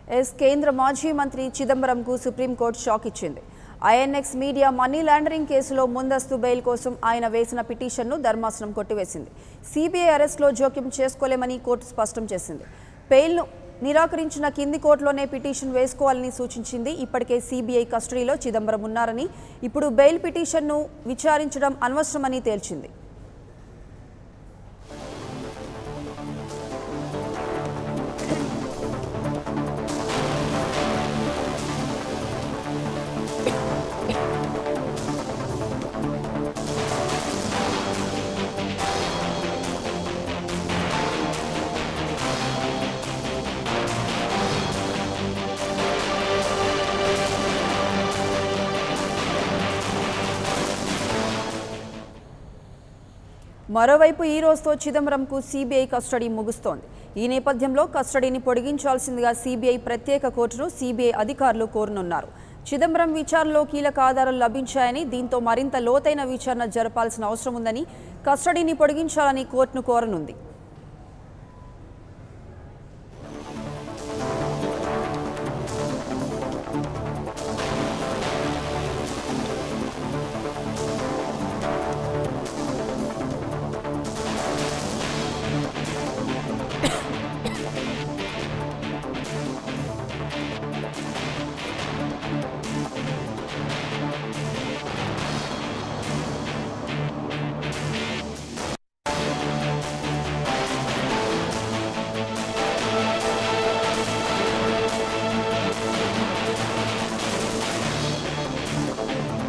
yes కేంద్ర మాజీ మంత్రి చిదంబరంకు సుప్రీంకోర్టు షాక్ ఇచ్చింది ఐఎన్ఎక్స్ మీడియా మనీ లాండరింగ్ కేసులో ముందస్తు బెయిల్ కోసం ఆయన వేసిన పిటిషన్ను ధర్మాసనం కొట్టివేసింది సిబిఐ అరెస్ట్లో జోక్యం చేసుకోలేమని కోర్టు స్పష్టం చేసింది బెయిల్ను నిరాకరించిన కింది కోర్టులోనే పిటిషన్ వేసుకోవాలని సూచించింది ఇప్పటికే సిబిఐ కస్టడీలో చిదంబరం ఉన్నారని ఇప్పుడు బెయిల్ పిటిషన్ను విచారించడం అనవసరమని తేల్చింది మరోవైపు ఈ రోజుతో చిదంబరంకు సిబిఐ కస్టడీ ముగుస్తోంది ఈ నేపథ్యంలో కస్టడీని పొడిగించాల్సిందిగా సిబిఐ ప్రత్యేక కోర్టును సిబిఐ అధికారులు కోరనున్నారు చిదంబరం విచారణలో కీలక ఆధారాలు లభించాయని దీంతో మరింత లోతైన విచారణ జరపాల్సిన అవసరం ఉందని కస్టడీని పొడిగించాలని కోర్టును కోరనుంది